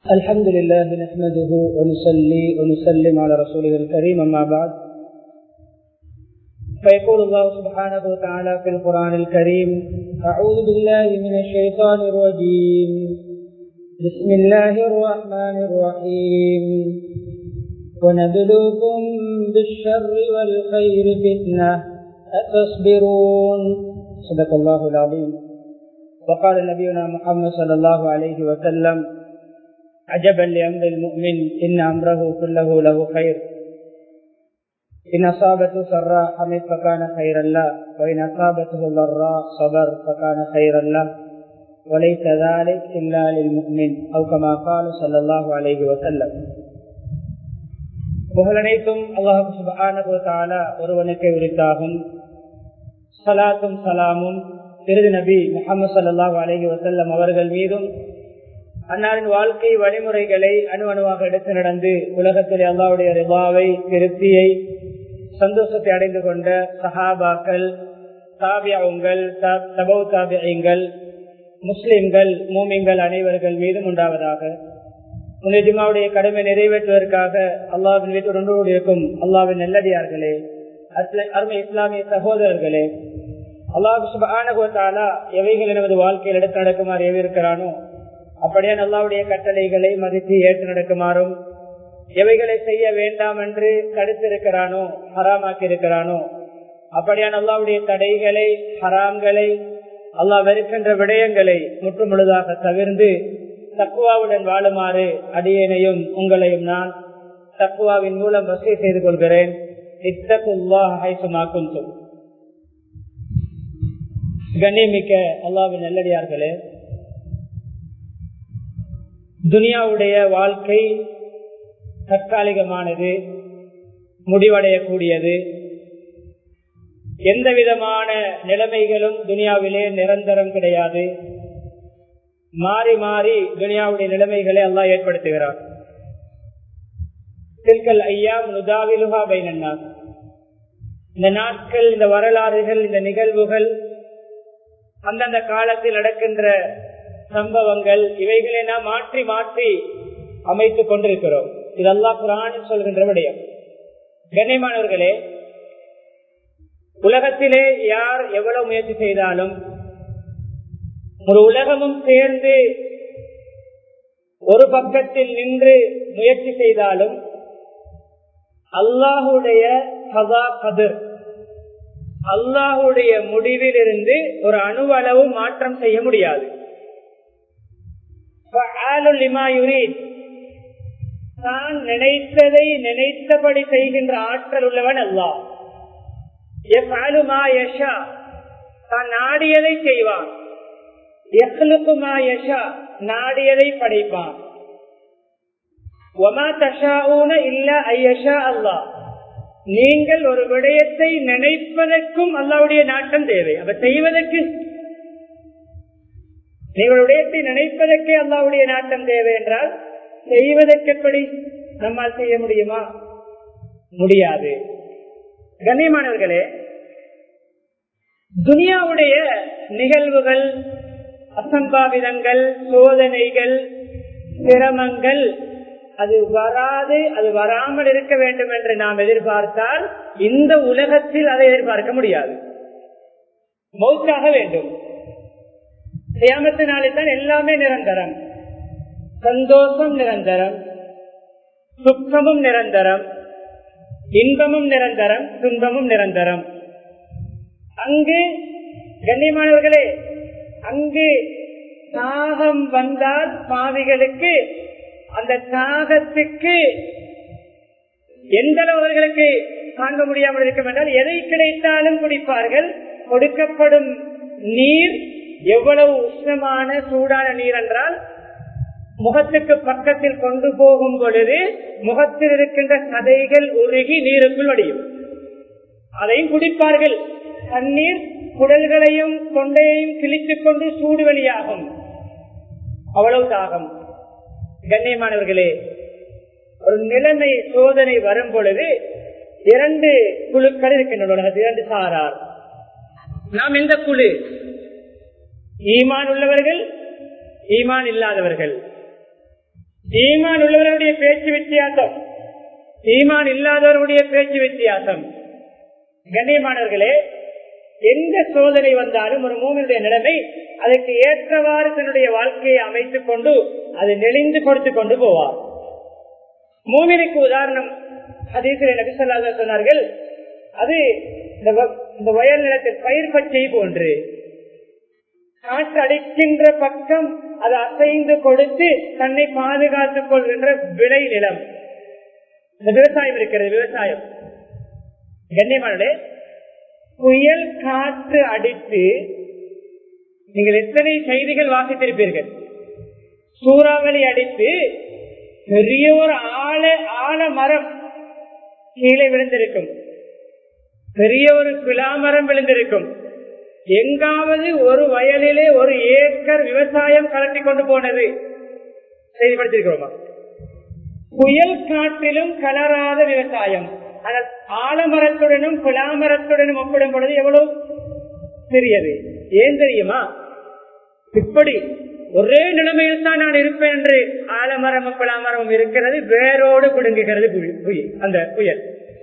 الحمد لله نحمده ونصلي ونسلم على رسوله الكريم أما بعد فيقول الله سبحانه وتعالى في القرآن الكريم أعوذ بالله من الشيطان الرجيم بسم الله الرحمن الرحيم ونبلوكم بالشر والخير فتنة أتصبرون صدق الله العظيم وقال نبينا محمد صلى الله عليه وسلم عجبا لأمر المؤمن إن أمره كله له خير إن أصابته سراء حمد فكان خيرا له وإن أصابته ضراء صبر فكان خيرا له وليس ذلك إلا للمؤمن أو كما قال صلى الله عليه وسلم புகழனைத்தும் அல்லாஹு சுபான ஒருவனுக்கு உரித்தாகும் சலாத்தும் சலாமும் திருது நபி முகமது சல்லாஹூ அலஹி வசல்லம் அவர்கள் மீதும் அன்னாரின் வாழ்க்கை வழிமுறைகளை அணு அணுவாக எடுத்து நடந்து உலகத்தில் அல்லாவுடைய ரிபாவை திருப்தியை சந்தோஷத்தை அடைந்து கொண்ட சஹாபாக்கள் தாபியாவுங்கள் தபவு தாபியங்கள் முஸ்லிம்கள் மூமிங்கள் அனைவர்கள் மீதும் உண்டாவதாக உன்னை ஜிமாவுடைய கடமை நிறைவேற்றுவதற்காக அல்லாவின் வீட்டு ஒன்றோடு இருக்கும் அல்லாவின் நல்லடியார்களே அருமை இஸ்லாமிய சகோதரர்களே அல்லாஹ் சுபானுகத்தாலா எவைகள் எனது வாழ்க்கையில் எடுத்து நடக்குமாறு எவிருக்கிறானோ அப்படியே அல்லாவுடைய கட்டளைகளை மதித்து ஏற்று நடக்குமாறும் எவைகளை செய்ய வேண்டாம் என்று தடுத்திருக்கிறானோ ஹராமாக்கி இருக்கிறானோ அப்படியான அல்லாவுடைய தடைகளை ஹராம்களை அல்லாஹ் வெறுக்கின்ற விடயங்களை முற்று முழுதாக தவிர்ந்து தக்குவாவுடன் வாழுமாறு அடியேனையும் உங்களையும் நான் தக்குவாவின் மூலம் வசதி செய்து கொள்கிறேன் இத்தகுல்லாஹுமாக்கும் சொல் கண்ணியமிக்க அல்லாவின் நல்லடியார்களே துனியாவுடைய வாழ்க்கை தற்காலிகமானது முடிவடையக்கூடியது எந்த விதமான நிலைமைகளும் துனியாவிலே நிரந்தரம் கிடையாது மாறி மாறி துனியாவுடைய நிலைமைகளை எல்லாம் ஏற்படுத்துகிறார் தில்கல் ஐயா நுதாவிலுகா பைனன்னா இந்த நாட்கள் இந்த வரலாறுகள் இந்த நிகழ்வுகள் அந்தந்த காலத்தில் நடக்கின்ற சம்பவங்கள் இவைகளை நாம் மாற்றி மாற்றி அமைத்துக் கொண்டிருக்கிறோம் இதெல்லாம் குரான் சொல்கின்ற விடயம் கண்ணியமானவர்களே உலகத்திலே யார் எவ்வளவு முயற்சி செய்தாலும் ஒரு உலகமும் சேர்ந்து ஒரு பக்கத்தில் நின்று முயற்சி செய்தாலும் அல்லாஹுடைய கதா கதிர் அல்லாஹுடைய முடிவில் இருந்து ஒரு அணுவளவு மாற்றம் செய்ய முடியாது தான் நினைத்ததை நினைத்தபடி செய்கின்ற ஆற்றல் உள்ளவன் அல்லாஹ் தான் நாடியதை செய்வான் நாடியதை படைப்பான் நீங்கள் ஒரு விடயத்தை நினைப்பதற்கும் அல்லாவுடைய நாட்டம் தேவை அப்ப செய்வதற்கு நீங்கள் விடயத்தை நினைப்பதற்கே அல்லாவுடைய நாட்டம் தேவை என்றால் செய்வதற்கு எப்படி நம்மால் செய்ய முடியுமா முடியாது கண்ணியமானவர்களே துனியாவுடைய நிகழ்வுகள் அசம்பாவிதங்கள் சோதனைகள் சிரமங்கள் அது வராது அது வராமல் இருக்க வேண்டும் என்று நாம் எதிர்பார்த்தால் இந்த உலகத்தில் அதை எதிர்பார்க்க முடியாது மௌத்தாக வேண்டும் சியாமத்தினாலே தான் எல்லாமே நிரந்தரம் சந்தோஷம் நிரந்தரம் சுத்தமும் நிரந்தரம் இன்பமும் நிரந்தரம் துன்பமும் நிரந்தரம் அங்கு கண்ணியமானவர்களே அங்கு தாகம் வந்தால் பாவிகளுக்கு அந்த தாகத்துக்கு எந்த அவர்களுக்கு தாங்க முடியாமல் இருக்கும் என்றால் எதை கிடைத்தாலும் குடிப்பார்கள் கொடுக்கப்படும் நீர் எவ்வளவு உஷ்ணமான சூடான நீர் என்றால் முகத்துக்கு பக்கத்தில் கொண்டு போகும் பொழுது முகத்தில் இருக்கின்ற சதைகள் உருகி நீருக்குள் வடியும் அதையும் குடிப்பார்கள் தண்ணீர் குடல்களையும் தொண்டையையும் கிழித்துக் கொண்டு சூடு வெளியாகும் அவ்வளவு தாகம் கண்ணியமானவர்களே ஒரு நிலைமை சோதனை வரும் பொழுது இரண்டு குழுக்கள் இருக்கின்றன உலகத்தில் இரண்டு சாரார் நாம் எந்த குழு ஈமான் உள்ளவர்கள் ஈமான் இல்லாதவர்கள் ஈமான் உள்ளவருடைய பேச்சு வித்தியாசம் ஈமான் இல்லாதவருடைய பேச்சு வித்தியாசம் கண்ணியமானவர்களே எந்த சோதனை வந்தாலும் ஒரு மூவினுடைய நிலைமை அதற்கு ஏற்றவாறு தன்னுடைய வாழ்க்கையை அமைத்துக் கொண்டு அது நெளிந்து கொடுத்து கொண்டு போவார் மூவினுக்கு உதாரணம் ஹதீசிலே நபிசல்லாத சொன்னார்கள் அது இந்த வயல் நிலத்தில் பயிர் பச்சை போன்று காற்று அடிக்கின்ற பக்கம் அது அசைந்து கொடுத்து தன்னை பாதுகாத்துக் கொள்கின்ற விளை நிலம் இந்த விவசாயம் இருக்கிறது விவசாயம் கண்ணியமானே புயல் காற்று அடித்து நீங்கள் எத்தனை செய்திகள் வாசித்திருப்பீர்கள் சூறாவளி அடித்து பெரிய ஒரு ஆழ ஆழ மரம் கீழே விழுந்திருக்கும் பெரிய ஒரு பிலாமரம் விழுந்திருக்கும் எங்காவது ஒரு வயலிலே ஒரு ஏக்கர் விவசாயம் கலட்டி கொண்டு போனது செய்திப்படுத்திருக்கிறோமா புயல் காற்றிலும் கலராத விவசாயம் ஆனால் ஆலமரத்துடனும் பிலாமரத்துடனும் ஒப்பிடும் பொழுது எவ்வளவு சிறியது ஏன் தெரியுமா இப்படி ஒரே நிலைமையில் தான் நான் இருப்பேன் என்று ஆலமரமும் பிலாமரமும் இருக்கிறது வேரோடு குடுங்குகிறது அந்த புயல்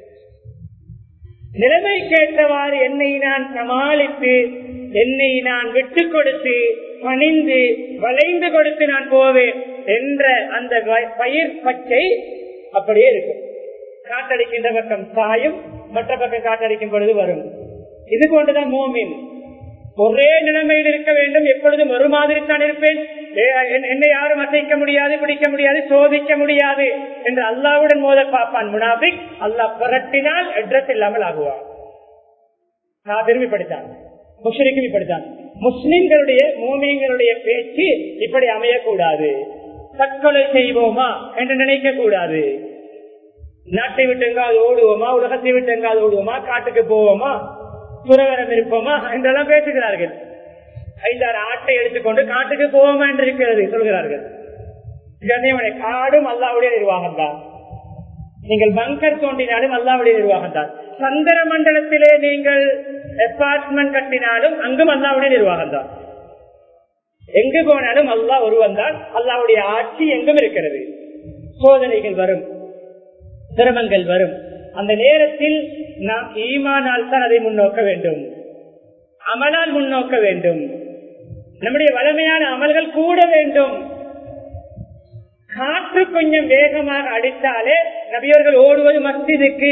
நிலைமை கேட்டவாறு என்னை நான் சமாளித்து என்னை நான் விட்டு கொடுத்து பணிந்து வளைந்து கொடுத்து நான் போவேன் என்ற அந்த பயிர் பச்சை அப்படியே இருக்கும் காற்றடிக்கின்ற பக்கம் சாயும் மற்ற பக்கம் காற்றடிக்கும் பொழுது வரும் இது கொண்டுதான் மோமின் ஒரே நிலைமையில் இருக்க வேண்டும் எப்பொழுதும் ஒரு மாதிரி தான் இருப்பேன் என்னை யாரும் அசைக்க முடியாது பிடிக்க முடியாது சோதிக்க முடியாது என்று அல்லாவுடன் மோத பார்ப்பான் முனாபிக் அல்லாஹ் புரட்டினால் அட்ரஸ் இல்லாமல் ஆகுவான் நான் விரும்பி படித்தான் முஸ்லிக்கும் இப்படித்தான் முஸ்லிம்களுடைய மூமியங்களுடைய பேச்சு இப்படி அமையக்கூடாது தற்கொலை செய்வோமா என்று நினைக்க கூடாது நாட்டை விட்டு எங்காவது ஓடுவோமா உலகத்தை விட்டு எங்காவது ஓடுவோமா காட்டுக்கு போவோமா சுரவரம் இருப்போமா என்றெல்லாம் பேசுகிறார்கள் ஐந்தாறு ஆட்டை எடுத்துக்கொண்டு காட்டுக்கு போவோமா என்று இருக்கிறது சொல்கிறார்கள் கண்ணியமனை காடும் அல்லாவுடைய நிர்வாகம் தான் நீங்கள் பங்கர் தோண்டினாலும் அல்லாவுடைய நிர்வாகம் தான் சந்திர மண்டலத்திலே நீங்கள் அபார்ட்மெண்ட் கட்டினாலும் அங்கும் அல்லாவுடைய நிர்வாகம் தான் எங்கு போனாலும் அல்லா ஒருவன் தான் அல்லாவுடைய ஆட்சி எங்கும் இருக்கிறது சோதனைகள் வரும் சிரமங்கள் வரும் அந்த நேரத்தில் நாம் ஈமானால் தான் அதை முன்னோக்க வேண்டும் அமலால் முன்னோக்க வேண்டும் நம்முடைய வளமையான அமல்கள் கூட வேண்டும் காற்று கொஞ்சம் வேகமாக அடித்தாலே நபியர்கள் ஓடுவது மஸ்ஜிதுக்கு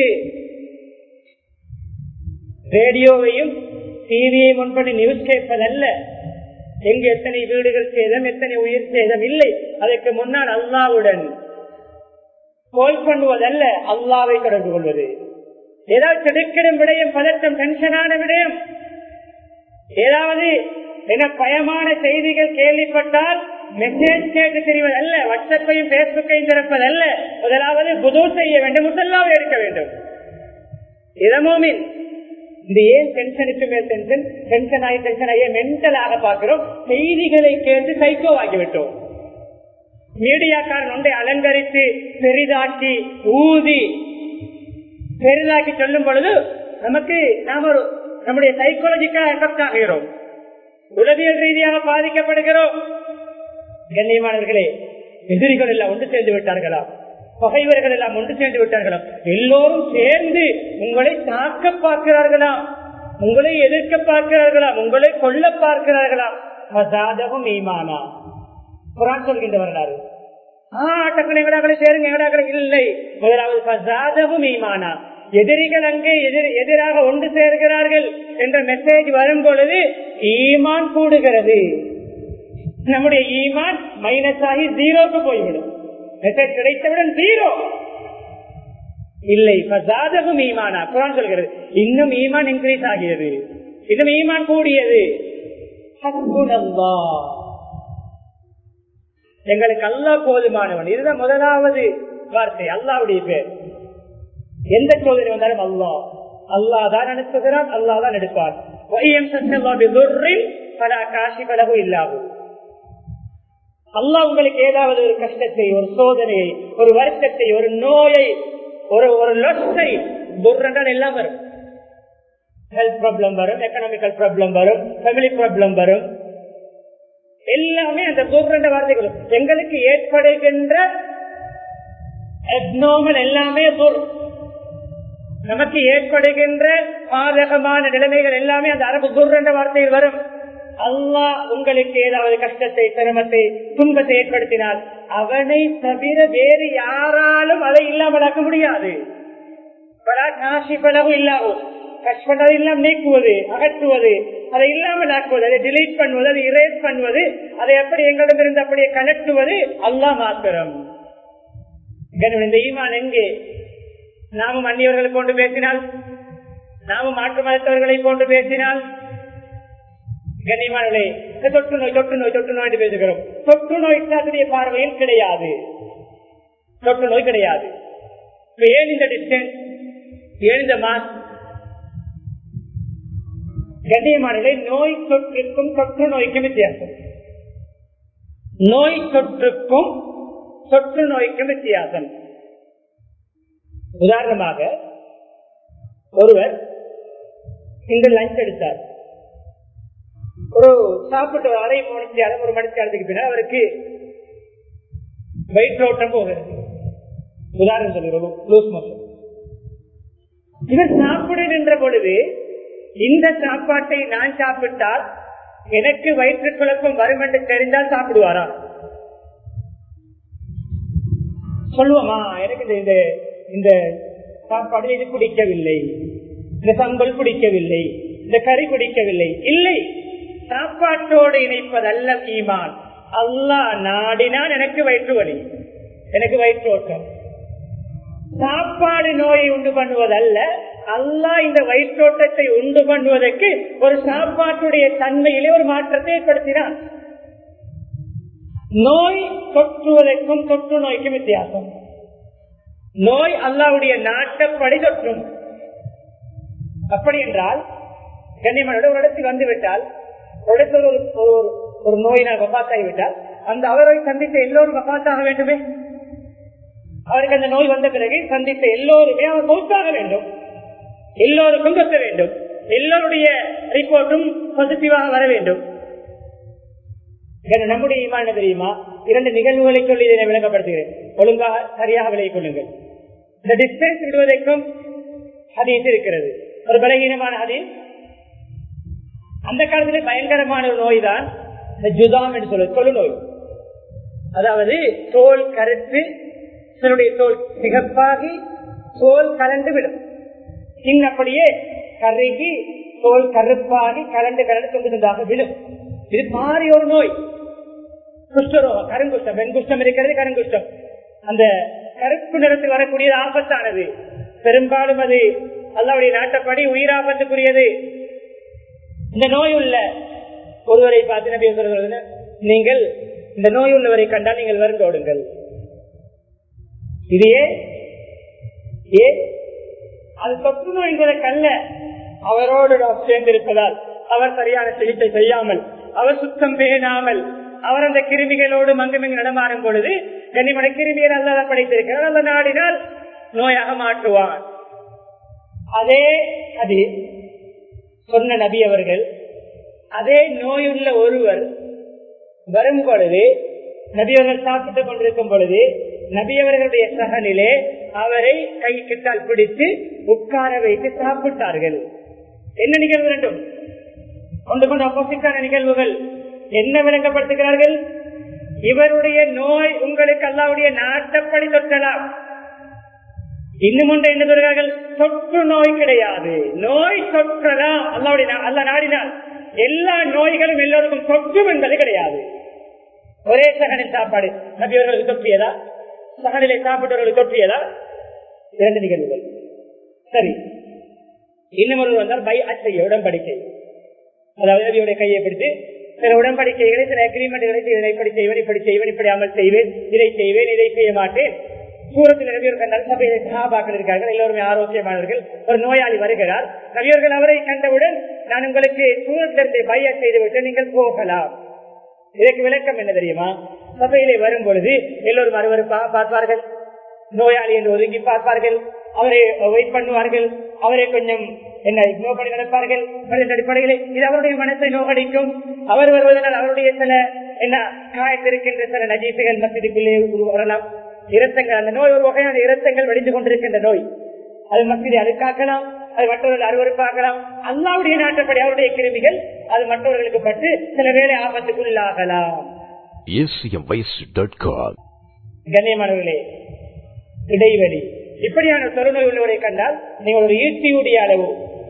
ரேடியோவையும் டிவியை முன்படி நியூஸ் கேட்பதல்ல எங்கு எத்தனை வீடுகள் சேதம் எத்தனை உயிர் சேதம் இல்லை அதற்கு முன்னால் அல்லாவுடன் கோல் பண்ணுவதல்ல அல்லாவை தொடர்பு கொள்வது ஏதாவது திடுக்கிடும் விடயம் பதட்டம் டென்ஷனான விடயம் ஏதாவது என பயமான செய்திகள் கேள்விப்பட்டால் மெசேஜ் கேட்டு தெரிவதல்ல வாட்ஸ்அப்பையும் பேஸ்புக்கையும் திறப்பதல்ல முதலாவது புது செய்ய வேண்டும் முசல்லாவை எடுக்க வேண்டும் இதமோமின் இந்த ஏன் டென்ஷனுக்கு மேல் டென்ஷன் டென்ஷன் ஆகி டென்ஷன் ஆகிய மென்டலாக பார்க்கிறோம் செய்திகளை கேட்டு சைக்கோ ஆகிவிட்டோம் மீடியாக்காரன் ஒன்றை அலங்கரித்து பெரிதாக்கி ஊதி பெரிதாக்கி சொல்லும் பொழுது நமக்கு நாம் ஒரு நம்முடைய சைக்காலஜிக்கா எஃபெக்ட் ஆகிறோம் உளவியல் ரீதியாக பாதிக்கப்படுகிறோம் கண்ணியமானவர்களே எதிரிகள் எல்லாம் ஒன்று சேர்ந்து விட்டார்களா பகைவர்கள் எல்லாம் ஒன்று சேர்ந்து விட்டார்களா எல்லோரும் சேர்ந்து உங்களை தாக்க பார்க்கிறார்களாம் உங்களை எதிர்க்க பார்க்கிறார்களாம் உங்களை கொல்ல பார்க்கிறார்களாம் மசாதகம் ஈமானா குரான் சொல்கின்ற வரலாறு ஆட்டக்களை எங்கடாக்களை சேருங்க எங்கடாக்களை இல்லை முதலாவது பசாதகும் ஈமானா எதிரிகள் அங்கே எதிர் எதிராக ஒன்று சேர்கிறார்கள் என்ற மெசேஜ் வரும் பொழுது ஈமான் கூடுகிறது நம்முடைய ஈமான் மைனஸ் ஆகி ஜீரோக்கு போய்விடும் மெசேஜ் கிடைத்தவுடன் ஜீரோ இல்லை பசாதகும் ஈமானா குரான் சொல்கிறது இன்னும் ஈமான் இன்க்ரீஸ் ஆகியது இன்னும் ஈமான் கூடியது எங்களுக்கு அல்லா போதுமானவன் இதுதான் முதலாவது வார்த்தை அல்லாவுடைய பேர் எந்த சோதனை வந்தாலும் அல்லா அல்லா தான் அனுப்புகிறான் அல்லா தான் எடுப்பான் பல காசி பலகும் இல்லாகும் அல்லா உங்களுக்கு ஏதாவது ஒரு கஷ்டத்தை ஒரு சோதனையை ஒரு வருத்தத்தை ஒரு நோயை ஒரு ஒரு லொஸ்டை துர்ரண்டால் எல்லாம் வரும் ஹெல்த் ப்ராப்ளம் வரும் எக்கனாமிக்கல் ப்ராப்ளம் வரும் ஃபேமிலி ப்ராப்ளம் வரும் எல்லாமே அந்த துர்ன்ற வார்த்தைகள் எங்களுக்கு ஏற்படுகின்ற எக்னோமல் எல்லாமே துர் நமக்கு ஏற்படுகின்ற பாதகமான நிலைமைகள் எல்லாமே அந்த அரபு துர் என்ற வார்த்தையில் வரும் அல்லாஹ் உங்களுக்கு ஏதாவது கஷ்டத்தை சிரமத்தை துன்பத்தை ஏற்படுத்தினால் அவனை தவிர வேறு யாராலும் அதை இல்லாமலாக்க முடியாது இல்லாவும் கஷ்டப்பட்டதை எல்லாம் நீக்குவது அகற்றுவது அதை இல்லாமல் ஆக்குவது அதை டிலீட் பண்ணுவது அதை இரேஸ் பண்ணுவது அதை எப்படி எங்களிடமிருந்து அப்படியே கலட்டுவது அல்லா மாத்திரம் இந்த ஈமான் எங்கே நாமும் அந்நியவர்களை கொண்டு பேசினால் நாமும் மாற்று மதத்தவர்களை கொண்டு பேசினால் கண்ணியமானே தொற்று நோய் தொற்று நோய் தொற்று நோய் என்று பேசுகிறோம் தொற்று நோய் இஸ்லாத்துடைய பார்வையில் கிடையாது தொற்று நோய் கிடையாது ஏன் இந்த டிஸ்டன்ஸ் ஏன் இந்த மாஸ் கண்ணியமானே நோய் தொற்றுக்கும் தொற்று நோய்க்கும் வித்தியாசம் நோய் தொற்றுக்கும் தொற்று நோய்க்கும் வித்தியாசம் உதாரணமாக ஒருவர் இந்த லஞ்ச் எடுத்தார் ஒரு சாப்பிட்டு ஒரு அரை மணித்தியாலும் ஒரு மணித்தியாலத்துக்கு பின்னால் அவருக்கு வயிற்றோட்டம் போகிறது உதாரணம் சொல்லுகிறோம் லூஸ் மோஷன் இவர் சாப்பிடுகின்ற பொழுது இந்த சாப்பாட்டை நான் சாப்பிட்டால் எனக்கு வயிற்று குழப்பம் வரும் என்று தெரிந்தால் சாப்பிடுவாரா சொல்லுவோமா எனக்கு இந்த இந்த சாப்பாடு இது பிடிக்கவில்லை இந்த சம்பல் பிடிக்கவில்லை இந்த கறி பிடிக்கவில்லை இல்லை சாப்பாட்டோடு இணைப்பதல்ல ஈமான் அல்லா நாடினால் எனக்கு வயிற்று வலி எனக்கு வயிற்றோட்டம் சாப்பாடு நோயை உண்டு பண்ணுவதல்ல அல்லா இந்த வயிற்றோட்டத்தை உண்டு பண்ணுவதற்கு ஒரு சாப்பாட்டுடைய தன்மையிலே ஒரு மாற்றத்தை ஏற்படுத்தினான் நோய் தொற்றுவதற்கும் தொற்று நோய்க்கும் வித்தியாசம் நோய் அல்லாவுடைய நாட்டப்படி தொற்றும் அப்படி என்றால் கண்ணியமனோட ஒரு இடத்தில் வந்துவிட்டால் ஒரு இடத்தில் ஒரு ஒரு நோயினால் வபாத்தாகிவிட்டால் அந்த அவரை சந்தித்த எல்லோரும் வபாத்தாக வேண்டுமே அவருக்கு அந்த நோய் வந்த பிறகு சந்தித்த எல்லோருமே அவர் மௌத்தாக வேண்டும் எல்லோருக்கும் தொத்த வேண்டும் எல்லோருடைய ரிப்போர்ட்டும் பாசிட்டிவாக வர வேண்டும் நம்முடைய ஈமான தெரியுமா இரண்டு நிகழ்வுகளை சொல்லி இதை விளங்கப்படுத்துகிறேன் ஒழுங்காக சரியாக விலகிக் கொள்ளுங்கள் இந்த டிஸ்டன்ஸ் விடுவதற்கும் ஹதீஸ் இருக்கிறது ஒரு பலகீனமான ஹதீஸ் அந்த காலத்தில் பயங்கரமான ஒரு நோய் தான் இந்த ஜுதாம் என்று சொல்லுவது தொழு நோய் அதாவது தோல் கருத்து சிலருடைய தோல் சிகப்பாகி தோல் கலந்து விடும் அப்படியே கருகி தோல் கருப்பாகி கலண்டு கலந்து கொண்டிருந்தாக விடும் இது மாறி ஒரு நோய் குஷ்டரோகம் கருங்குஷ்டம் வெண்குஷ்டம் இருக்கிறது கருங்குஷ்டம் அந்த கருப்பு நிறத்தில் வரக்கூடியது ஆபத்தானது பெரும்பாலும் அது அல்லாவுடைய நாட்டப்படி உயிராபத்துக்குரியது இந்த நோய் உள்ள ஒருவரை பார்த்து நபி சொல்றது நீங்கள் இந்த நோய் உள்ளவரை கண்டால் நீங்கள் வருந்தோடுங்கள் இது ஏன் ஏ அது தொற்று நோய் என்பதற்கல்ல அவரோடு நாம் சேர்ந்திருப்பதால் அவர் சரியான சிகிச்சை செய்யாமல் அவர் சுத்தம் பேணாமல் அவர் அந்த கிருமிகளோடு மங்குமிங்கு நடமாறும் பொழுது கனிமனை கிருமியை நல்லதா படைத்திருக்கிறார் அந்த நாடினால் நோயாக மாற்றுவான் அதே அது சொன்ன நபி அவர்கள் அதே நோயுள்ள ஒருவர் வரும் பொழுது நபியவர்கள் சாப்பிட்டுக் கொண்டிருக்கும் பொழுது நபியவர்களுடைய சகனிலே அவரை கை கிட்டால் பிடித்து உட்கார வைத்து சாப்பிட்டார்கள் என்ன நிகழ்வு வேண்டும் கொண்டு கொண்டு அப்போசிட்டான நிகழ்வுகள் என்ன விளங்கப்படுத்துகிறார்கள் இவருடைய நோய் உங்களுக்கு அல்லாவுடைய நாட்டப்படி தொற்றலாம் இன்னும் ஒன்று என்ன சொல்கிறார்கள் தொற்று நோய் கிடையாது நோய் தொற்றலாம் அல்லாவுடைய அல்ல நாடினால் எல்லா நோய்களும் எல்லோருக்கும் தொற்றும் என்பது கிடையாது ஒரே சகனில் சாப்பாடு நபியவர்களுக்கு தொற்றியதா சகனிலை சாப்பிட்டவர்களுக்கு தொற்றியதா இரண்டு நிகழ்வுகள் சரி இன்னும் ஒருவர் வந்தால் பை அச்சைய உடன்படிக்கை அதாவது நபியுடைய கையை பிடித்து சில உடன்படிக்கைகளை சில அக்ரிமெண்ட்களை இதனை இப்படி செய்வேன் இப்படி செய்வேன் இப்படி அமல் செய்வேன் இதை செய்வேன் இதை செய்ய மாட்டேன் சூரத்தில் நபியர் கண்டால் சபையை சகாபாக்கள் இருக்கார்கள் எல்லோருமே ஆரோக்கியமானவர்கள் ஒரு நோயாளி வருகிறார் நபியர்கள் அவரை கண்டவுடன் நான் உங்களுக்கு சூரத்திலிருந்து பைய செய்துவிட்டு நீங்கள் போகலாம் இதற்கு விளக்கம் என்ன தெரியுமா சபையிலே வரும் பொழுது எல்லோரும் அறுவருப்பாக பார்ப்பார்கள் நோயாளி என்று ஒதுங்கி பார்ப்பார்கள் அவரை வெயிட் பண்ணுவார்கள் அவரை கொஞ்சம் என்ன இக்னோ பண்ணி நடப்பார்கள் அடிப்படையில் இது அவருடைய மனத்தை நோக்கடிக்கும் அவர் வருவதனால் அவருடைய சில என்ன காயத்திருக்கின்ற சில நஜீசுகள் மசிதிக்குள்ளே வரலாம் இரத்தங்கள் அந்த நோய் ஒரு வகையான இரத்தங்கள் வெடிந்து கொண்டிருக்கின்ற நோய் அது மசிதி அழுக்காக்கலாம் அது மற்றவர்கள் அருவறுப்பாக்கலாம் அல்லாவுடைய நாட்டப்படி அவருடைய கிருமிகள் அது மற்றவர்களுக்கு பட்டு சில வேலை ஆபத்துக்குள்ளாகலாம் acmvoice.com கண்ணியமானவர்களே இடைவெளி இப்படியான தொழுநோய் உள்ளவரை கண்டால் நீங்கள் ஒரு ஈட்டியுடைய அளவு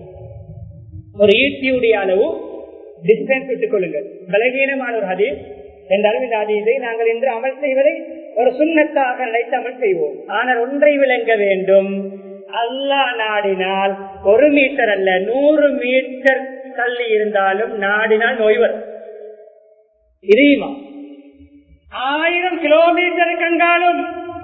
ஒரு ஈட்டியுடைய அளவு டிஸ்டன்ஸ் விட்டுக் கொள்ளுங்கள் பலகீனமான ஒரு ஹதீஸ் என்றாலும் இந்த ஹதீஸை நாங்கள் இன்று அமல் செய்வதை ஒரு சுண்ணத்தாக நினைத்து அமல் செய்வோம் ஆனால் ஒன்றை விளங்க வேண்டும் அல்லாஹ் நாடினால் ஒரு மீட்டர் அல்ல நூறு மீட்டர் தள்ளி இருந்தாலும் நாடினால் நோய் வரும் தெரியுமா ஆயிரம் கிலோமீட்டர் கண்டாலும்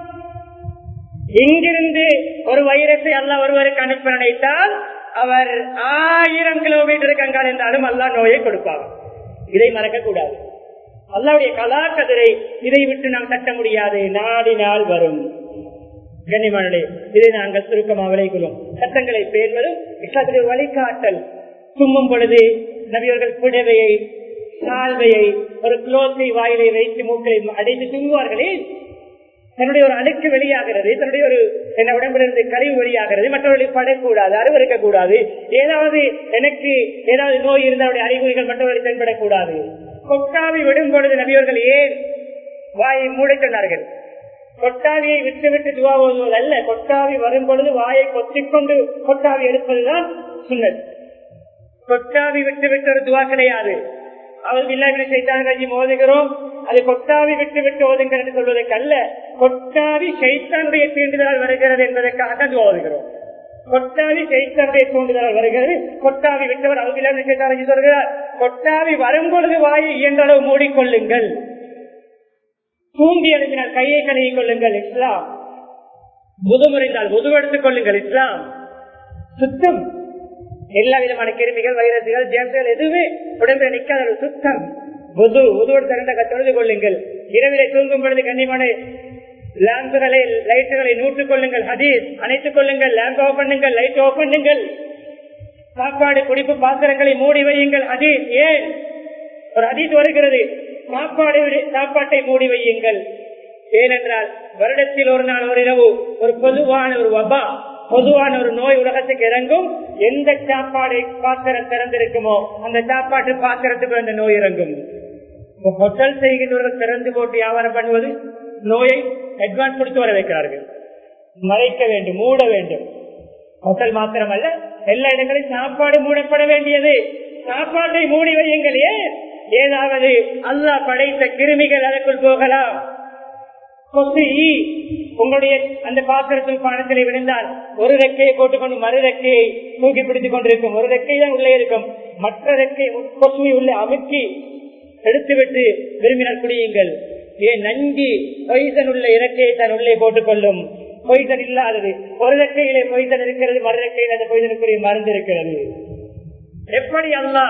இங்கிருந்து ஒரு வைரஸை அல்ல ஒருவருக்கு அனுப்ப நினைத்தால் அவர் ஆயிரம் கிலோமீட்டர் கங்கால் இருந்தாலும் அல்லா நோயை கொடுப்பார் இதை மறக்க கூடாது அல்லாவுடைய கலாக்கதிரை இதை விட்டு நாம் தட்ட முடியாது நாடினால் வரும் கண்ணிமணி இதை நாங்கள் சுருக்கமாக விளைக்குள்ளோம் சட்டங்களை பேர்வதும் இஸ்லாத்துடைய வழிகாட்டல் தும்மும் பொழுது நபியவர்கள் புடவையை சால்வையை ஒரு குளோத்தை வாயிலை வைத்து மூக்களை அடைந்து துங்குவார்களே தன்னுடைய ஒரு அழுக்கு வெளியாகிறது தன்னுடைய ஒரு என்ன உடம்பிலிருந்து கழிவு வெளியாகிறது மற்றவர்களுக்கு படக்கூடாது அருவருக்க கூடாது ஏதாவது எனக்கு ஏதாவது நோய் இருந்தாலுடைய அறிகுறிகள் மற்றவர்களுக்கு தென்படக்கூடாது கொட்டாவி விடும் பொழுது நபியவர்கள் ஏன் வாயை மூட சொன்னார்கள் கொட்டாவியை விட்டு விட்டு துவா ஓதுவது அல்ல கொட்டாவி வரும் பொழுது வாயை கொத்திக்கொண்டு கொட்டாவி எடுப்பதுதான் சுண்ணத் கொட்டாவி விட்டு விட்டு ஒரு துவா கிடையாது அவர் இல்லாமல் செய்தான் கட்சி மோதுகிறோம் அது கொட்டாவி விட்டு விட்டு ஓதுங்கள் என்று சொல்வதற்கு அல்ல கொட்டாவி சைத்தானுடைய தீண்டுதலால் வருகிறது என்பதற்காக அது ஓதுகிறோம் கொட்டாவி சைத்தானுடைய தூண்டுதலால் வருகிறது கொட்டாவி விட்டவர் அவர் இல்லாமல் செய்தான் சொல்கிறார் கொட்டாவி வரும் பொழுது வாயை இயன்றளவு மூடிக்கொள்ளுங்கள் தூங்கி எழுப்பினால் கையை கழுவிக் கொள்ளுங்கள் இஸ்லாம் முதுமுறைந்தால் முதுவெடுத்துக் கொள்ளுங்கள் இஸ்லாம் சுத்தம் எல்லா விதமான கிருமிகள் வைரசுகள் ஜேம்ஸ்கள் எதுவுமே உடம்பில் நிற்காத ஒரு சுத்தம் புது புதுவோடு திறந்த தொழுது கொள்ளுங்கள் இரவிலே தூங்கும் பொழுது கண்ணியமான லாம்புகளை லைட்டுகளை நூற்றுக் கொள்ளுங்கள் ஹதீஸ் அணைத்துக் கொள்ளுங்கள் லேம்ப் ஆஃப் பண்ணுங்கள் லைட் ஆஃப் பண்ணுங்கள் சாப்பாடு குடிப்பு பாத்திரங்களை மூடி வையுங்கள் ஹதீஸ் ஏன் ஒரு ஹதீஸ் வருகிறது சாப்பாடு சாப்பாட்டை மூடி வையுங்கள் ஏனென்றால் வருடத்தில் ஒரு நாள் ஒரு இரவு ஒரு பொதுவான ஒரு வபா பொதுவான ஒரு நோய் உலகத்துக்கு இறங்கும் எந்த சாப்பாடு பாத்திரம் திறந்திருக்குமோ அந்த சாப்பாட்டு பாத்திரத்துக்கு அந்த நோய் இறங்கும் ஹோட்டல் செய்கின்றவர்கள் திறந்து போட்டு வியாபாரம் பண்ணுவது நோயை அட்வான்ஸ் கொடுத்து வர வைக்கிறார்கள் மறைக்க வேண்டும் மூட வேண்டும் ஹோட்டல் மாத்திரம் அல்ல எல்லா இடங்களிலும் சாப்பாடு மூடப்பட வேண்டியது சாப்பாட்டை மூடி வையுங்கள் ஏன் ஏதாவது அல்லா படைத்த கிருமிகள் அதற்குள் போகலாம் கொசு ஈ உங்களுடைய அந்த பாத்திரத்தில் பானத்தில் விழுந்தால் ஒரு ரெக்கையை போட்டுக்கொண்டு மறு ரெக்கையை தூக்கி பிடித்துக் கொண்டிருக்கும் ஒரு ரெக்கை தான் உள்ளே இருக்கும் மற்ற ரெக்கை கொசுவை உள்ளே அமுக்கி எடுத்துவிட்டு விரும்பினால் குடியுங்கள் ஏன் நஞ்சி பொய்சன் உள்ள இறக்கையை தான் உள்ளே போட்டுக்கொள்ளும் பொய்சன் இல்லாதது ஒரு ரெக்கையிலே பொய்சன் இருக்கிறது மறு ரெக்கையில் அந்த பொய்சனுக்குரிய மருந்து இருக்கிறது எப்படி அல்லா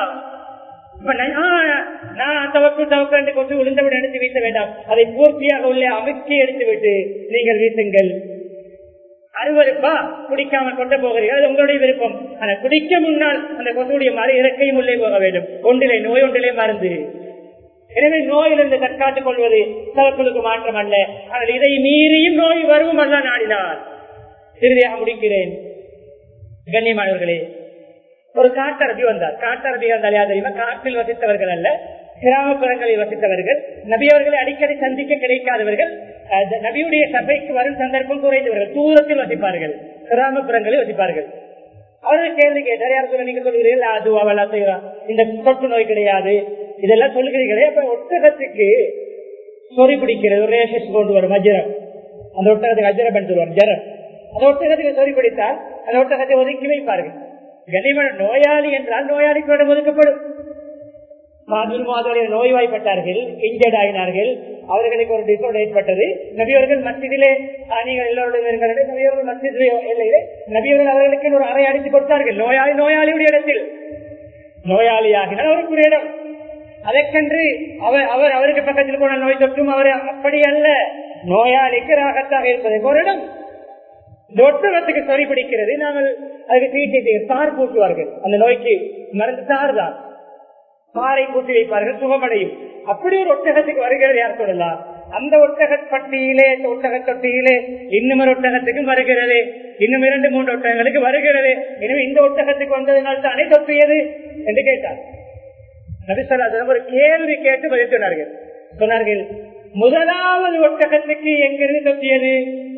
நான் தவக்கு தவக்கு என்று கொண்டு விழுந்தவுடன் எடுத்து வீச வேண்டாம் அதை பூர்த்தியாக உள்ளே அமைக்கி எடுத்து விட்டு நீங்கள் வீசுங்கள் அறுவருப்பா குடிக்காமல் கொண்டு போகிறீர்கள் அது உங்களுடைய விருப்பம் ஆனா குடிக்க முன்னால் அந்த கொசுடைய மறு இறக்கையும் உள்ளே போக வேண்டும் ஒன்றிலே நோய் ஒன்றிலே மருந்து எனவே நோயிலிருந்து தற்காத்துக் கொள்வது தவக்குழுக்கு மாற்றம் அல்ல ஆனால் இதை மீறியும் நோய் வருவும் அல்ல நாடினார் இறுதியாக முடிக்கிறேன் கண்ணியமானவர்களே ஒரு காட்டரபி வந்தார் காட்டரபிகள் வந்தால் யார் தெரியுமா காட்டில் வசித்தவர்கள் அல்ல கிராமப்புறங்களில் வசித்தவர்கள் நபியவர்களை அடிக்கடி சந்திக்க கிடைக்காதவர்கள் நபியுடைய சபைக்கு வரும் சந்தர்ப்பம் குறைந்தவர்கள் தூரத்தில் வசிப்பார்கள் கிராமப்புறங்களில் வசிப்பார்கள் அவர்கள் கேள்வி கேட்டார் யார் சொல்ல நீங்க சொல்கிறீர்கள் அது அவளா செய்யறான் இந்த தொற்று நோய் கிடையாது இதெல்லாம் சொல்லுகிறீர்களே அப்ப ஒட்டகத்துக்கு சொறி பிடிக்கிறது ஒரு ரேஷஸ் கொண்டு வரும் அஜரம் அந்த ஒட்டகத்துக்கு அஜரபன் சொல்லுவார் ஜரம் அந்த ஒட்டகத்துக்கு சொறி பிடித்தால் அந்த ஒட்டகத்தை ஒதுக்கி வைப்பார்கள் கனிமன நோயாளி என்றால் நோயாளிக்கு ஒதுக்கப்படும் மாதோடைய நோய்வாய்ப்பட்டார்கள் இன்ஜர்ட் ஆகினார்கள் அவர்களுக்கு ஒரு டிசோர்ட் ஏற்பட்டது நபியவர்கள் மத்தியிலே நீங்கள் எல்லோருடைய நபியவர்கள் மத்திய எல்லையிலே நபியவர்கள் அவர்களுக்கு ஒரு அறை அடித்து கொடுத்தார்கள் நோயாளி நோயாளியுடைய இடத்தில் நோயாளியாகினால் அவருக்கு ஒரு இடம் அதற்கென்று அவர் அவர் அவருக்கு பக்கத்தில் போன நோய் தொற்றும் அவர் அப்படி அல்ல நோயாளிக்கு ராகத்தாக இருப்பதற்கு ஒரு இடம் இந்த ஒட்டகத்துக்கு சரி பிடிக்கிறது நாங்கள் அதுக்கு தீட்டி சார் பூட்டுவார்கள் அந்த நோய்க்கு மருந்து சார் தான் பாறை கூட்டி வைப்பார்கள் சுகமடையும் அப்படி ஒரு ஒட்டகத்துக்கு வருகிறது யார் சொல்லலாம் அந்த ஒட்டக பட்டியிலே ஒட்டக தொட்டியிலே இன்னும் ஒரு ஒட்டகத்துக்கும் வருகிறது இன்னும் இரண்டு மூன்று ஒட்டகங்களுக்கு வருகிறது எனவே இந்த ஒட்டகத்துக்கு வந்ததினால் தானே தொற்றியது என்று கேட்டார் நபிசல்லாசலம் ஒரு கேள்வி கேட்டு பதில் சொன்னார்கள் சொன்னார்கள் முதலாவது ஒட்டகத்துக்கு எங்கிருந்து தொற்றியது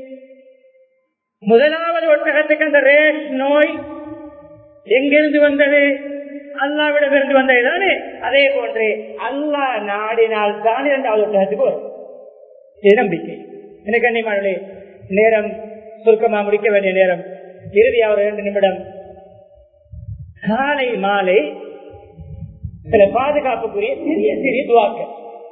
முதலாவது ஒட்டகத்துக்கு அந்த ரேஷ் நோய் எங்கிருந்து வந்தது அல்லாவிடமிருந்து வந்தது தானே அதே போன்று அல்லா நாடினால் தான் இரண்டாவது ஒட்டகத்துக்கு வரும் இது நம்பிக்கை எனக்கு அன்னிமானே நேரம் சுருக்கமா முடிக்க வேண்டிய நேரம் இறுதியா ஒரு இரண்டு நிமிடம் காலை மாலை சில பாதுகாப்புக்குரிய சிறிய சிறிய துவாக்கள்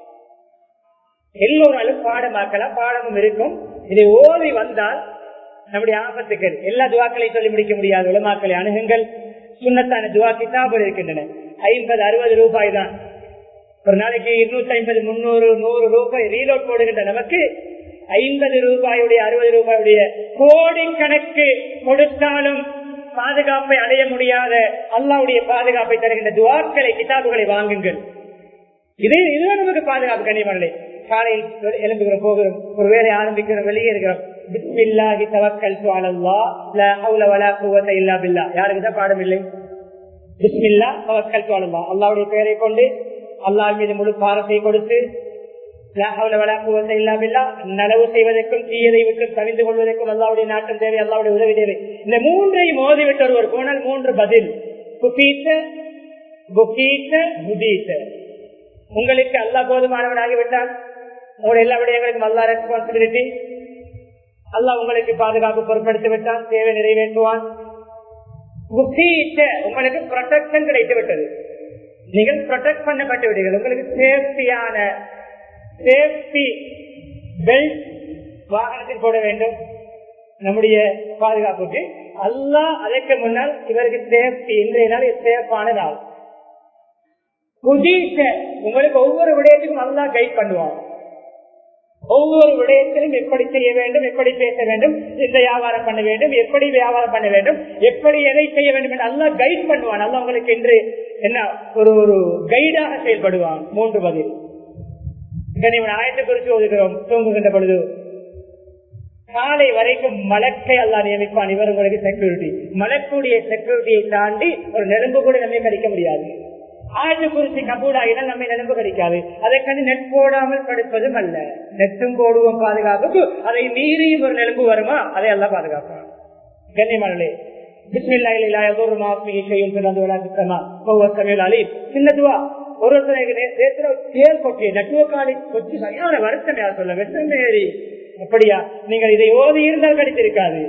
எல்லோராலும் பாடமாக்கலாம் பாடமும் இருக்கும் இதை ஓதி வந்தால் நம்முடைய ஆபத்துக்கள் எல்லா துவாக்களையும் சொல்லி முடிக்க முடியாது உலமாக்களை அணுகுங்கள் சுண்ணத்தான துவா கிதாபுகள் இருக்கின்றன ஐம்பது அறுபது ரூபாய் தான் ஒரு நாளைக்கு இருநூத்தி ஐம்பது முன்னூறு நூறு ரூபாய் ரீலோட் போடுகின்ற நமக்கு ஐம்பது ரூபாயுடைய அறுபது ரூபாயுடைய கோடி கணக்கு கொடுத்தாலும் பாதுகாப்பை அடைய முடியாத அல்லாவுடைய பாதுகாப்பை தருகின்ற துவாக்களை கிதாபுகளை வாங்குங்கள் இது இதுதான் நமக்கு பாதுகாப்பு கனிமலை காலையில் எழும்புகிறோம் போகிறோம் ஒரு வேலை ஆரம்பிக்கிறோம் வெளியே இருக்கிறோம் பிஸ்மில்லாஹி தவக்கல்து அலல்லாஹ் லா ஹவுல வலா குவத்த இல்லா பில்லா யாருக்கு தான் பாடம் இல்லை பிஸ்மில்லா தவக்கல்து அலல்லாஹ் அல்லாஹ்வுடைய பெயரை கொண்டு அல்லாஹ் மீது முழு பாரத்தை கொடுத்து லா ஹவுல வலா குவத்த இல்லா பில்லா நலவு செய்வதற்கும் தீயதை விட்டு தவிந்து கொள்வதற்கும் அல்லாஹ்வுடைய நாட்டம் தேவை அல்லாஹ்வுடைய உதவி தேவை இந்த மூன்றையும் மோதிவிட்டு ஒருவர் போனால் மூன்று பதில் குபீத்த புகீத்த புதீத்த உங்களுக்கு அல்லா போதுமானவன் ஆகிவிட்டால் உங்களுடைய எல்லா விடயங்களுக்கும் அல்லா ரெஸ்பான்சிபிலிட்டி அல்லா உங்களுக்கு பாதுகாப்பு பொருட்படுத்தி விட்டான் தேவை நிறைவேற்றுவான் உங்களுக்கு ப்ரொடெக்ஷன் கிடைத்து விட்டது நீங்கள் ப்ரொடெக்ட் பண்ணப்பட்டு விட்டீர்கள் உங்களுக்கு சேஃப்டியான சேஃப்டி பெல்ட் வாகனத்தில் போட வேண்டும் நம்முடைய பாதுகாப்புக்கு அல்லா அதற்கு முன்னால் இவருக்கு சேஃப்டி இன்றைய நாள் சேஃபான நாள் புதிக்க உங்களுக்கு ஒவ்வொரு விடயத்துக்கும் அல்லா கைட் பண்ணுவான் ஒவ்வொரு விடயத்திலும் எப்படி செய்ய வேண்டும் எப்படி பேச வேண்டும் எந்த வியாபாரம் பண்ண வேண்டும் எப்படி வியாபாரம் பண்ண வேண்டும் எப்படி எதை செய்ய வேண்டும் என்று அல்லா கைட் பண்ணுவான் அல்ல உங்களுக்கு என்று என்ன ஒரு ஒரு கைடாக செயல்படுவான் மூன்று பதில் ஆயத்தை குறித்து ஒதுக்கிறோம் தூங்குகின்ற பொழுது காலை வரைக்கும் மலக்கை அல்லா நியமிப்பான் இவர் உங்களுக்கு செக்யூரிட்டி மலக்குடைய செக்யூரிட்டியை தாண்டி ஒரு நெரும்பு கூட நம்ம கடிக்க முடியாது ஆய்வு குறித்து கபூடாகினால் நம்ம நிலம்பு கிடைக்காது அதை கண்டு நெட் போடாமல் படுப்பதும் அல்ல நெட்டும் போடுவோம் பாதுகாப்புக்கு அதை மீறியும் ஒரு நெலும்பு வருமா அதை எல்லாம் பாதுகாப்பான் கண்ணியமானே சின்னதுவா ஒரு சரியான வருத்தம் யார் சொல்ல வெற்றமேறி அப்படியா நீங்கள் இதை ஓதி இருந்தால் கிடைத்திருக்காது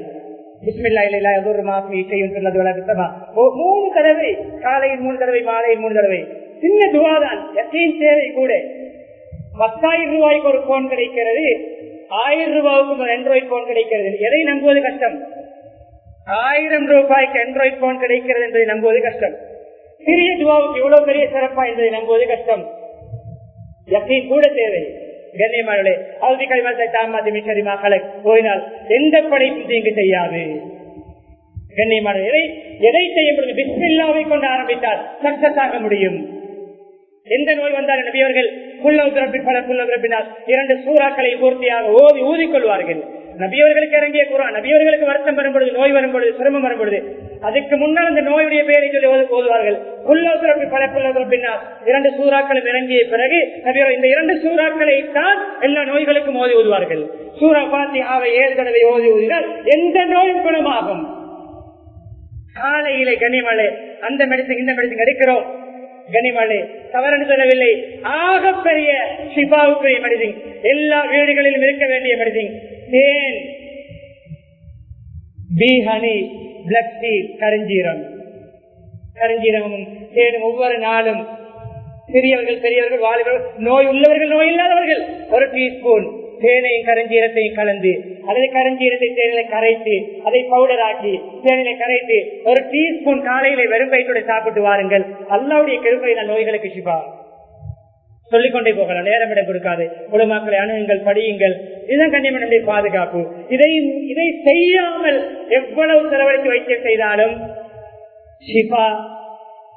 மூணு தடவை காலையில் மூணு தடவை மாலையில் மூணு தடவை சின்ன துவாதான் எத்தையும் தேவை கூட பத்தாயிரம் ரூபாய்க்கு ஒரு போன் கிடைக்கிறது ஆயிரம் ரூபாய்க்கு ஒரு ஆண்ட்ராய்ட் போன் கிடைக்கிறது எதை நம்புவது கஷ்டம் ஆயிரம் ரூபாய்க்கு ஆண்ட்ராய்ட் போன் கிடைக்கிறது என்பதை நம்புவது கஷ்டம் சிறிய துவாவுக்கு இவ்வளவு பெரிய சிறப்பா என்பதை நம்புவது கஷ்டம் எத்தையும் கூட தேவை கண்ணியமானே அவுதி கழிவத்தை தாமாதி மிஷரி மக்களை போயினால் எந்த படைப்பும் தீங்கு செய்யாது கண்ணியமான எதை எதை செய்ய முடியும் பிஸ்மில்லாவை கொண்டு ஆரம்பித்தால் சக்சஸ் ஆக முடியும் எந்த நோய் வந்தாலும் நபியவர்கள் புள்ள பிறப்பி பல புள்ள பிறப்பினால் இரண்டு சூறாக்களை பூர்த்தியாக ஓதி ஊதிக்கொள்வார்கள் நபியவர்களுக்கு இறங்கிய குரான் நபியவர்களுக்கு வருத்தம் வரும் பொழுது நோய் வரும் பொழுது சிரமம் வரும் பொழுது அதுக்கு முன்னால் அந்த நோயுடைய பெயரை சொல்லி ஓதுவார்கள் புல்லோசுரப்பி பல புல்லோசுரப்பினால் இரண்டு சூறாக்களும் இறங்கிய பிறகு நபியவர் இந்த இரண்டு சூறாக்களை தான் எல்லா நோய்களுக்கும் ஓதி ஓதுவார்கள் சூறா பாத்தி ஆவை ஏழு தடவை ஓதி ஓதினால் எந்த நோயும் குணமாகும் காலையிலே கனிமலை அந்த மெடிசன் இந்த மெடிசன் எடுக்கிறோம் கனிமலை தவறு சொல்லவில்லை ஆகப்பெரிய ஷிபாவுக்குரிய மெடிசின் எல்லா வீடுகளிலும் இருக்க வேண்டிய மெடிசின் தேன் பீஹனி பிளக் டீ கருஞ்சீரம் கருஞ்சீரமும் தேனும் ஒவ்வொரு நாளும் சிறியவர்கள் பெரியவர்கள் வாலிபர்கள் நோய் உள்ளவர்கள் நோய் இல்லாதவர்கள் ஒரு டீஸ்பூன் தேனையும் கரஞ்சீரத்தையும் கலந்து அல்லது கரஞ்சீரத்தை தேனில கரைத்து அதை பவுடர் ஆக்கி தேனில கரைத்து ஒரு டீஸ்பூன் காலையில வெறும் வயிற்றுடைய சாப்பிட்டு வாருங்கள் அல்லாவுடைய கருப்பையில நோய்களுக்கு சிபா சொல்லிக்கொண்டே போகலாம் நேரம் இடம் கொடுக்காது உலமாக்களை அணுகுங்கள் படியுங்கள் இதுதான் கண்ணியமனுடைய பாதுகாப்பு இதை இதை செய்யாமல் எவ்வளவு செலவழித்து வைத்தியம் செய்தாலும் ஷிஃபா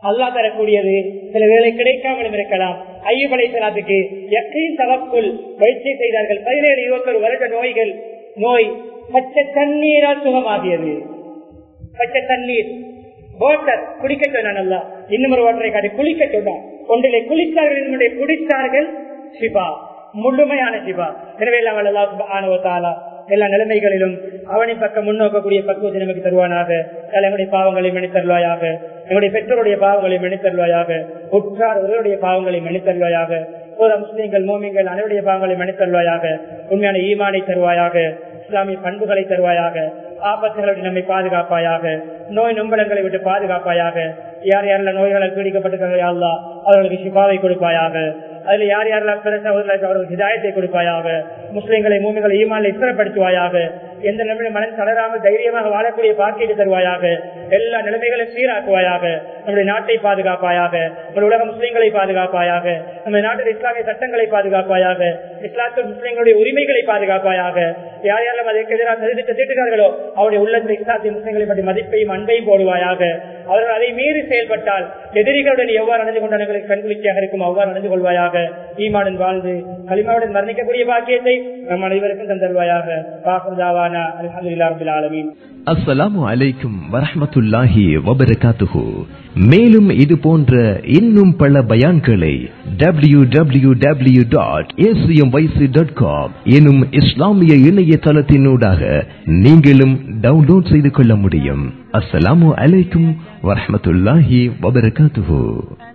அல்லா தரக்கூடியது சில வேலை கிடைக்காமலும் இருக்கலாம் ஐயப்படை சலாத்துக்கு எக்கையும் தவக்குள் பயிற்சி செய்தார்கள் பதினேழு இருபத்தொரு வருட நோய்கள் நோய் பச்சை தண்ணீரால் சுகமாகியது பச்சை தண்ணீர் வாட்டர் குடிக்க சொன்னான் அல்லா இன்னும் ஒரு வாட்டரை காட்டி குளிக்க சொன்னான் ஒன்றிலே குளித்தார்கள் என்னுடைய குடித்தார்கள் சிவா முழுமையான சிவா எனவே எல்லாம் எல்லா நிலைமைகளிலும் அவனை பக்கம் முன்னோக்கக்கூடிய பக்குவத்தை நமக்கு தருவானாக எங்களுடைய பாவங்களை மன்னித்தருவாயாக எங்களுடைய பெற்றோருடைய பாவங்களை மன்னித்தருவாயாக உற்றார் ஒருவருடைய பாவங்களை மன்னித்தருவாயாக முஸ்லீம்கள் மோமியங்கள் அனைவருடைய பாவங்களை மன்னித்தருவாயாக உண்மையான ஈமானை தருவாயாக இஸ்லாமிய பண்புகளை தருவாயாக ஆபத்துகளை நம்மை பாதுகாப்பாயாக நோய் நொம்பலங்களை விட்டு பாதுகாப்பாயாக யார் யாரெல்லாம் நோய்களால் பீடிக்கப்பட்டிருக்கிறார்கள் அல்லா அவர்களுக்கு சிபாவை கொடுப்பாயாக அதுல யார் யாரெல்லாம் பிற சகோதரர்களுக்கு அவர்களுக்கு ஹிதாயத்தை கொடுப்பாயாக முஸ்லிம்களை மூமிகளை ஈமானை ஸ்திரப்படுத்துவாயாக எந்த நிலைமையிலும் மனம் தளராமல் தைரியமாக வாழக்கூடிய பாக்கியத்தை தருவாயாக எல்லா நிலைமைகளையும் சீராக்குவாயாக நம்முடைய நாட்டை பாதுகாப்பாயாக நம்முடைய உலக முஸ்லிம்களை பாதுகாப்பாயாக நம்முடைய நாட்டில் இஸ்லாமிய சட்டங்களை பாதுகாப்பாயாக இஸ்லாத்தில் முஸ்லிம்களுடைய உரிமைகளை பாதுகாப்பாயாக யார் யாரெல்லாம் அதற்கு எதிராக சதித்திட்டு தீட்டுகிறார்களோ அவருடைய உள்ளத்தில் இஸ்லாத்திய முஸ்லிம்களை பற்றி மதிப்பையும் அன்பையும் போடுவாயாக அவர்கள் அதை மீறி செயல்பட்டால் எதிரிகளுடன் எவ்வாறு நடந்து கொண்டவர்களுக்கு கண்குளிர்ச்சியாக இருக்கும் அவ்வாறு நடந்து கொள்வாயாக ஈமாடன் வாழ்ந்து களிமாவுடன் மரணிக்கக்கூடிய பாக்கியத்தை நம் அனைவருக்கும் தந்தருவாயாக பாக்குதாவான அலமதுல்லா ரபுல் ஆலமீன் அஸ்ஸலாமு அலைக்கும் வரஹ்மத்துல்லாஹி வபரகாத்துஹு மேலும் இது போன்ற இன்னும் பல பயான்களை W W W dot dot com எனும் இஸ்லாமிய இணையதளத்தினூடாக நீங்களும் டவுன்லோட் செய்து கொள்ள முடியும் அஸ்ஸலாமு அலைக்கும் வரஹ்மத்துல்லாஹி வபரகாத்துஹு